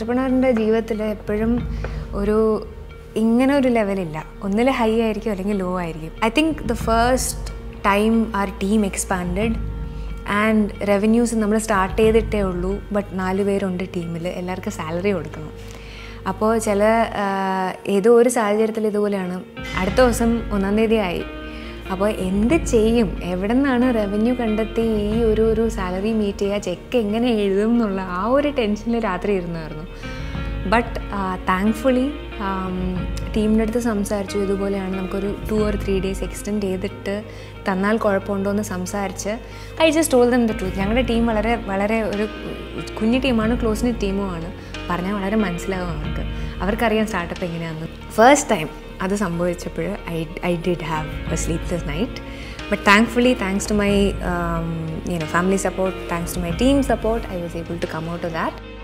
ഓൺടർപ്രണറിൻ്റെ ജീവിതത്തിൽ എപ്പോഴും ഒരു ഇങ്ങനെ ഒരു ലെവലില്ല ഒന്നിൽ ഹൈ ആയിരിക്കും അല്ലെങ്കിൽ ലോ ആയിരിക്കും I think the first time our team expanded and revenues നമ്മൾ സ്റ്റാർട്ട് ചെയ്തിട്ടേ ഉള്ളൂ ബട്ട് നാല് പേരുണ്ട് ടീമിൽ എല്ലാവർക്കും സാലറി കൊടുക്കണം അപ്പോൾ ചില ആ, ഏതോ ഒരു സാഹചര്യത്തിൽ ഇതുപോലെയാണ് അടുത്ത ദിവസം ഒന്നാം തീയതി ആയി അപ്പോൾ എന്ത് ചെയ്യും എവിടെ നിന്നാണ് റവന്യൂ കണ്ടെത്തി ഈ ഒരു ഒരു സാലറി മീറ്റ് ചെയ്യുക ചെക്ക് എങ്ങനെ എഴുതും എന്നുള്ള ആ ഒരു ടെൻഷനിൽ രാത്രി ഇരുന്നായിരുന്നു ബട്ട് താങ്ക്ഫുള്ളി ടീമിൻ്റെ അടുത്ത് സംസാരിച്ചു ഇതുപോലെയാണ് നമുക്കൊരു two or three days extend ചെയ്തിട്ട് തന്നാൽ കുഴപ്പമുണ്ടോ എന്ന് സംസാരിച്ച് I just told them the truth ഞങ്ങളുടെ ടീം വളരെ വളരെ ഒരു കുഞ്ഞു ടീമാണ് ക്ലോസ് നിറ്റ് ടീമുമാണ് പറഞ്ഞാൽ വളരെ മനസ്സിലാവും അവർക്ക് അവർക്കറിയാം സ്റ്റാർട്ടപ്പ് എങ്ങനെയാണെന്ന് ഫസ്റ്റ് ടൈം അത് സംഭവിച്ചപ്പോൾ I I did have a sleepless night but thankfully thanks to my you know family support thanks to my team support I was able to come out of that